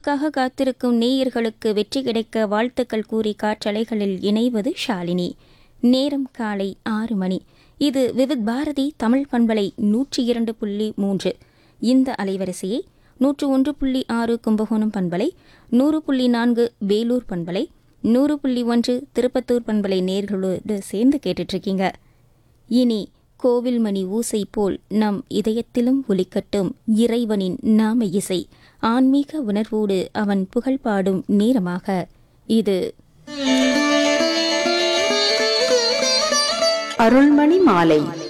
நிகழ்ச்சிக்காக காத்திருக்கும் நேயர்களுக்கு வெற்றி கிடைக்க வாழ்த்துக்கள் கூறி காற்றலைகளில் இணைவது ஷாலினி நேரம் காலை ஆறு மணி இது விவித் பாரதி தமிழ் பண்பலை நூற்றி இரண்டு புள்ளி மூன்று இந்த அலைவரிசையை நூற்று ஒன்று புள்ளி ஆறு கும்பகோணம் பண்பலை நூறு புள்ளி நான்கு வேலூர் பண்பலை நூறு புள்ளி ஒன்று திருப்பத்தூர் பண்பலை நேர்களோடு சேர்ந்து கேட்டுட்ருக்கீங்க இனி கோவில் மணி ஊசை போல் நம் இதயத்திலும் ஒலிக்கட்டும் இறைவனின் நாம இசை ஆன்மீக உணர்வோடு அவன் புகழ் பாடும் நேரமாக இது அருள்மணி மாலை